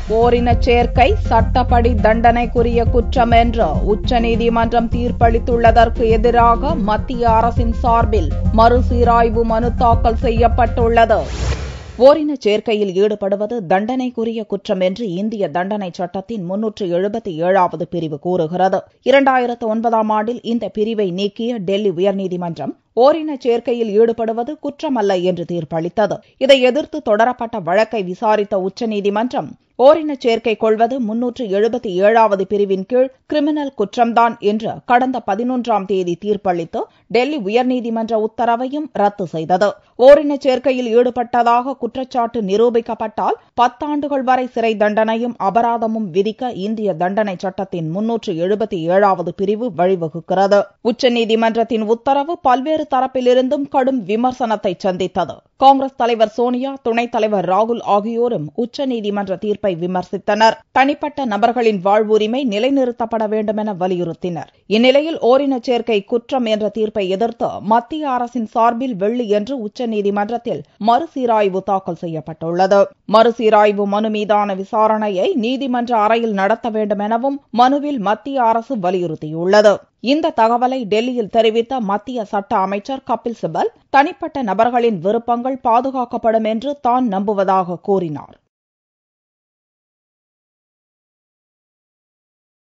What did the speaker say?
ஓரினச் சேர்க்கை சட்டப்படி தண்டனைக்குரிய குற்றம் என்று உச்சநீதிமன்றம் தீர்ப்பளித்துள்ளதற்கு எதிராக மத்திய அரசின் சார்பில் மறுசீராய்வு மனு தாக்கல் செய்யப்பட்டுள்ளது ஓரினச் சேர்க்கையில் ஈடுபடுவது தண்டனைக்குரிய குற்றம் என்று இந்திய தண்டனை சட்டத்தின் முன்னூற்று எழுபத்தி ஏழாவது பிரிவு கூறுகிறது இரண்டாயிரத்து ஒன்பதாம் ஆண்டில் இந்த பிரிவை நீக்கிய டெல்லி உயர்நீதிமன்றம் ஓரினச் சேர்க்கையில் ஈடுபடுவது குற்றமல்ல என்று தீர்ப்பளித்தது இதை எதிர்த்து தொடரப்பட்ட வழக்கை விசாரித்த உச்சநீதிமன்றம் ஓரினச் சேர்க்கை கொள்வது முன்னூற்று எழுபத்தி ஏழாவது பிரிவின் கீழ் கிரிமினல் குற்றம்தான் என்று கடந்த பதினொன்றாம் தேதி தீர்ப்பளித்து டெல்லி உயர்நீதிமன்ற உத்தரவையும் ரத்து செய்தது ஓரினச் சேர்க்கையில் ஈடுபட்டதாக குற்றச்சாட்டு நிரூபிக்கப்பட்டால் பத்தாண்டுகள் வரை சிறை தண்டனையும் அபராதமும் விதிக்க இந்திய தண்டனை சட்டத்தின் முன்னூற்று எழுபத்தி ஏழாவது பிரிவு வழிவகுக்கிறது உச்சநீதிமன்றத்தின் உத்தரவு பல்வேறு தரப்பிலிருந்தும் கடும் விமர்சனத்தை சந்தித்தது காங்கிரஸ் தலைவர் சோனியா துணைத் தலைவர் ராகுல் ஆகியோரும் உச்சநீதிமன்ற தீர்ப்பை விமர்சித்தனர் தனிப்பட்ட நபர்களின் வாழ்வுரிமை நிலைநிறுத்தப்பட வேண்டும் என வலியுறுத்தினர் இந்நிலையில் ஓரினச் சேர்க்கை குற்றம் என்ற தீர்ப்பை எதிர்த்து மத்திய அரசின் சார்பில் வெள்ளி என்று உச்சநீதிமன்றத்தில் மறுசீராய்வு தாக்கல் செய்யப்பட்டுள்ளது மறுசீராய்வு மனு மீதான விசாரணையை நீதிமன்ற அறையில் நடத்த வேண்டும் எனவும் மனுவில் மத்திய அரசு வலியுறுத்தியுள்ளது இந்த தகவலை டெல்லியில் தெரிவித்த மத்திய சட்ட அமைச்சர் கபில் சிபல் தனிப்பட்ட நபர்களின் விருப்பங்கள் பாதுகாக்கப்படும் என்று தான் நம்புவதாக கூறினார்